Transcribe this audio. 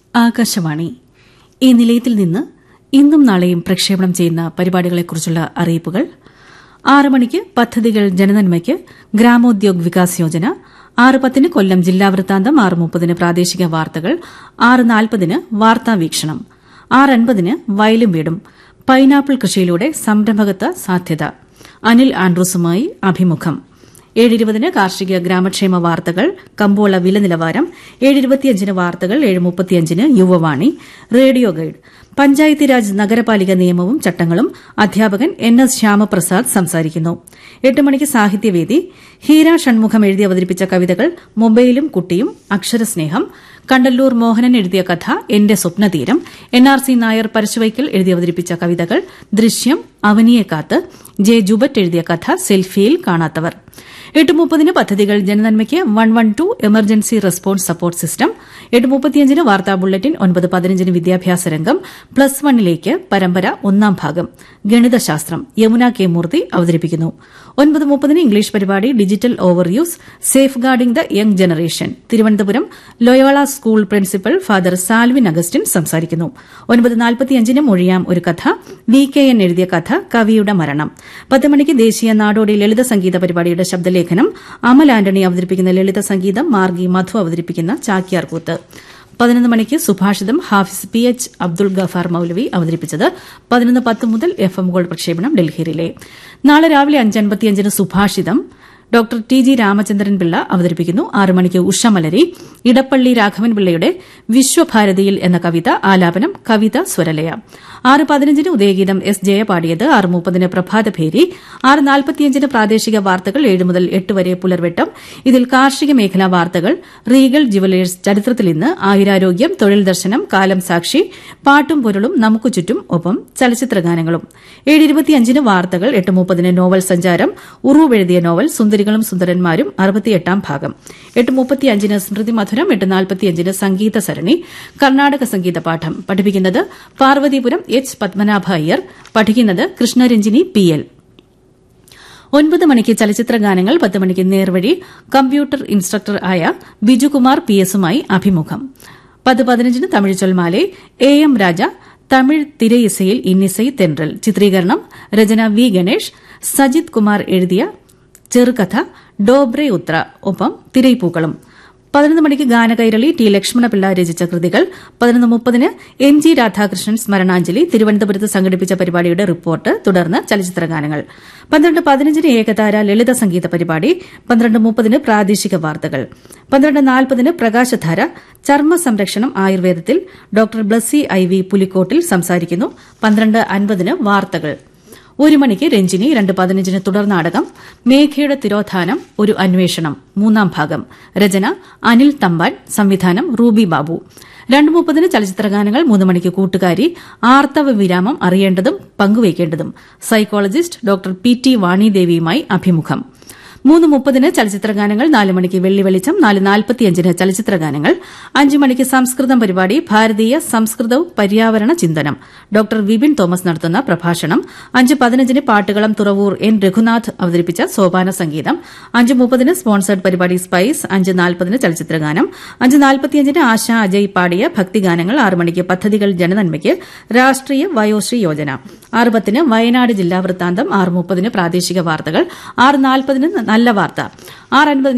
ആകാശവാണി ഈ നിലയത്തിൽ നിന്ന് ഇന്നും നാളെയും പ്രക്ഷേപണം ചെയ്യുന്ന പരിപാടികളെക്കുറിച്ചുള്ള അറിയിപ്പുകൾ ആറ് മണിക്ക് പദ്ധതികൾ ജനനന്മയ്ക്ക് ഗ്രാമോദ്യോഗ് വികാസ് യോജന ആറ് പത്തിന് കൊല്ലം ജില്ലാ വൃത്താന്തം ആറ് മുപ്പതിന് പ്രാദേശിക വാർത്തകൾ ആറ് നാൽപ്പതിന് വാർത്താ വീക്ഷണം ആറ് അൻപതിന് വയലും വീടും പൈനാപ്പിൾ കൃഷിയിലൂടെ സംരംഭകത്വ സാധ്യത അനിൽ ആൻഡ്രൂസുമായി അഭിമുഖം ഏഴിരുപതിന് കാർഷിക ഗ്രാമക്ഷേമ വാർത്തകൾ കമ്പോള വില നിലവാരം ഏഴിരുപത്തിയഞ്ചിന് വാർത്തകൾ ഏഴ് മുപ്പത്തിയഞ്ചിന് യുവവാണി റേഡിയോ ഗൈഡ് പഞ്ചായത്തി രാജ് നഗരപാലിക നിയമവും ചട്ടങ്ങളും അധ്യാപകൻ എൻ എസ് ശ്യാമപ്രസാദ് സംസാരിക്കുന്നു എട്ട് മണിക്ക് സാഹിത്യവേദി ഹീര ഷൺമുഖം എഴുതി അവതരിപ്പിച്ച കവിതകൾ മൊബൈലും കുട്ടിയും അക്ഷരസ്നേഹം കണ്ടല്ലൂർ മോഹനൻ എഴുതിയ കഥ എന്റെ സ്വപ്നതീരം N R C Nair Parassuvaikkal എഴുതി അവതരിപ്പിച്ച കവിതകൾ ദൃശ്യം അവനിയെ കാത്ത് ജെ ജുബറ്റ് എഴുതിയ കഥ സെൽഫിയിൽ കാണാത്തവർ എട്ട് മുപ്പതിന് പദ്ധതികൾ ജനനന്മയ്ക്ക് one one two emergency response support system എട്ട് മുപ്പത്തിയഞ്ചിന് വാർത്താ ബുള്ളറ്റിൻ ഒൻപത് പതിനഞ്ചിന് വിദ്യാഭ്യാസ രംഗം പ്ലസ് വണ്ണിലേക്ക് പരമ്പര ഒന്നാം ഭാഗം ഗണിതശാസ്ത്രം യമുന കെ മൂർത്തി അവതരിപ്പിക്കുന്നു ഒൻപത് മുപ്പതിന് ഇംഗ്ലീഷ് പരിപാടി digital overuse safeguarding the young generation Thiruvananthapuram Loyola school principal father Salvin Augustine സംസാരിക്കുന്നു ഒൻപത് നാൽപ്പത്തിയഞ്ചിന് മൊഴിയാം ഒരു കഥ വി കെ എൻ എഴുതിയ കഥ കവിയുടെ മരണം പത്ത് മണിക്ക് ദേശീയ നാടോടി ലളിത സംഗീത പരിപാടിയുടെ ശബ്ദലേഖനം അമൽ ആന്റണി അവതരിപ്പിക്കുന്ന ലളിത സംഗീതം മാർഗി മധു അവതരിപ്പിക്കുന്ന ചാക്യാർ കൂത്ത് പതിനൊന്ന് മണിക്ക് സുഭാഷിതം ഹാഫിസ് പി എച്ച് അബ്ദുൾ ഗഫാർ മൌലവി അവതരിപ്പിച്ചത് പതിനൊന്ന് പത്ത് മുതൽ എഫ് എം ഗോൾഡ് പ്രക്ഷേപണം ഡൽഹിയിലെ നാളെ രാവിലെ അഞ്ചൻപത്തിയഞ്ചിന് Subhashitham doctor T G Ramachandran Pillai അവതരിപ്പിക്കുന്നു ആറ് മണിക്ക് ഉഷമലരി ഇടപ്പള്ളി രാഘവൻ പിള്ളയുടെ വിശ്വഭാരതിയിൽ എന്ന കവിത ആലാപനം കവിത സ്വരലയ ആറ് പതിനഞ്ചിന് ഉദയഗീതം എസ് ജയ പാടിയത് ആറ് മുപ്പതിന് പ്രഭാതഭേരി ആറ് നാൽപ്പത്തിയഞ്ചിന് പ്രാദേശിക വാർത്തകൾ ഏഴ് മുതൽ എട്ട് വരെ പുലർവെട്ടം ഇതിൽ കാർഷിക മേഖലാ വാർത്തകൾ റീഗൽ ജുവലേഴ്സ് ചരിത്രത്തിൽ ഇന്ന് ആയുരാരോഗ്യം തൊഴിൽ ദർശനം കാലം സാക്ഷി പാട്ടും പൊരുളും നമുക്ക് ചുറ്റും ഒപ്പം ചലച്ചിത്രഗാനങ്ങളും ഏഴ് ഇരുപത്തിയഞ്ചിന് വാർത്തകൾ എട്ട് മുപ്പതിന് നോവൽ സഞ്ചാരം ഉറൂവ് എഴുതിയ നോവൽ സുന്ദരികളും സുന്ദരന്മാരും അറുപത്തിയെട്ടാം ഭാഗം എട്ട് മുപ്പത്തിയഞ്ചിന് സ്മൃതി മധുരം എട്ട് നാൽപ്പത്തിയഞ്ചിന് സംഗീത സരണി കർണാടക സംഗീത പാഠം പഠിപ്പിക്കുന്നത് പാർവതിപുരം എച്ച് പത്മനാഭ അയ്യർ പഠിക്കുന്നത് കൃഷ്ണരഞ്ജിനി പി എൽ ഒൻപത് മണിക്ക് ചലച്ചിത്ര ഗാനങ്ങൾ പത്ത് മണിക്ക് നേർവഴി കമ്പ്യൂട്ടർ ഇൻസ്ട്രക്ടർ ആയ ബിജുകുമാർ പി എസുമായി അഭിമുഖം പത്ത് പതിനഞ്ചിന് തമിഴ് ചൊൽമാലെ എ എം രാജ തമിഴ് തിരയിസയിൽ ഇന്നിസൈ തെൻട്രൽ ചിത്രീകരണം രചന വി ഗണേഷ് സജിത് കുമാർ എഴുതിയ ചെറുകഥ ഡോബ്രെ ഉത്ര ഒപ്പം തിരൈപ്പൂക്കളും പതിനൊന്ന് മണിക്ക് ഗാനകൈരളി ടി ലക്ഷ്മണപിള്ള രചിച്ച കൃതികൾ പതിനൊന്ന് മുപ്പതിന് എം ജി രാധാകൃഷ്ണൻ സ്മരണാഞ്ജലി തിരുവനന്തപുരത്ത് സംഘടിപ്പിച്ച പരിപാടിയുടെ റിപ്പോർട്ട് തുടർന്ന് ചലച്ചിത്ര ഗാനങ്ങൾ പന്ത്രണ്ട് പതിനഞ്ചിന് ഏകതാര ലളിത സംഗീത പരിപാടി പന്ത്രണ്ട് മുപ്പതിന് പ്രാദേശിക വാർത്തകൾ പന്ത്രണ്ട് നാൽപ്പതിന് പ്രകാശധാര ചർമ്മ സംരക്ഷണം ആയുർവേദത്തിൽ doctor Blessy I V Pulikottil സംസാരിക്കുന്നു പന്ത്രണ്ട് അൻപതിന് വാർത്തകൾ ഒരു മണിക്ക് രഞ്ജിനി രണ്ട് പതിനഞ്ചിന് തുടർ നാടകം മേഘയുടെ തിരോധാനം ഒരു അന്വേഷണം മൂന്നാം ഭാഗം രചന അനിൽ തമ്പാൻ സംവിധാനം റൂബി ബാബു രണ്ട് മുപ്പതിന് ചലച്ചിത്രഗാനങ്ങൾ മൂന്ന് മണിക്ക് കൂട്ടുകാരി ആർത്തവ വിരാമം അറിയേണ്ടതും പങ്കുവയ്ക്കേണ്ടതും സൈക്കോളജിസ്റ്റ് ഡോക്ടർ പി ടി വാണിദേവിയുമായി അഭിമുഖം മൂന്ന് മുപ്പതിന് ചലച്ചിത്രഗാനങ്ങൾ നാല് മണിക്ക് വെള്ളി വെളിച്ചം നാല് നാൽപ്പത്തിയഞ്ചിന് ചലച്ചിത്രഗാനങ്ങൾ അഞ്ച് മണിക്ക് സംസ്കൃതം പരിപാടി ഭാരതീയ സംസ്കൃതവും പര്യാവരണ ചിന്തനം ഡോക്ടർ വിപിൻ തോമസ് നടത്തുന്ന പ്രഭാഷണം അഞ്ച് പതിനഞ്ചിന് പാട്ടുകളം തുറവൂർ എൻ രഘുനാഥ് അവതരിപ്പിച്ച സോപാന സംഗീതം അഞ്ച് മുപ്പതിന് സ്പോൺസേഡ് പരിപാടി സ്പൈസ് അഞ്ച് നാൽപ്പതിന് ചലച്ചിത്രഗാനം അഞ്ച് നാൽപ്പത്തിയഞ്ചിന് ആശ അജയ് പാടിയ ഭക്തിഗാനങ്ങൾ ആറ് മണിക്ക് പദ്ധതികൾ ജനനന്മയ്ക്ക് രാഷ്ട്രീയ വയോശ്രീ യോജന ആറ് പത്തിന് വയനാട് ജില്ലാ വൃത്താന്തം ആറ് മുപ്പതിന് പ്രാദേശിക വാർത്തകൾ ആറ് നാൽപ്പതിന് നല്ല വാർത്ത ആറ് അൻപതിന്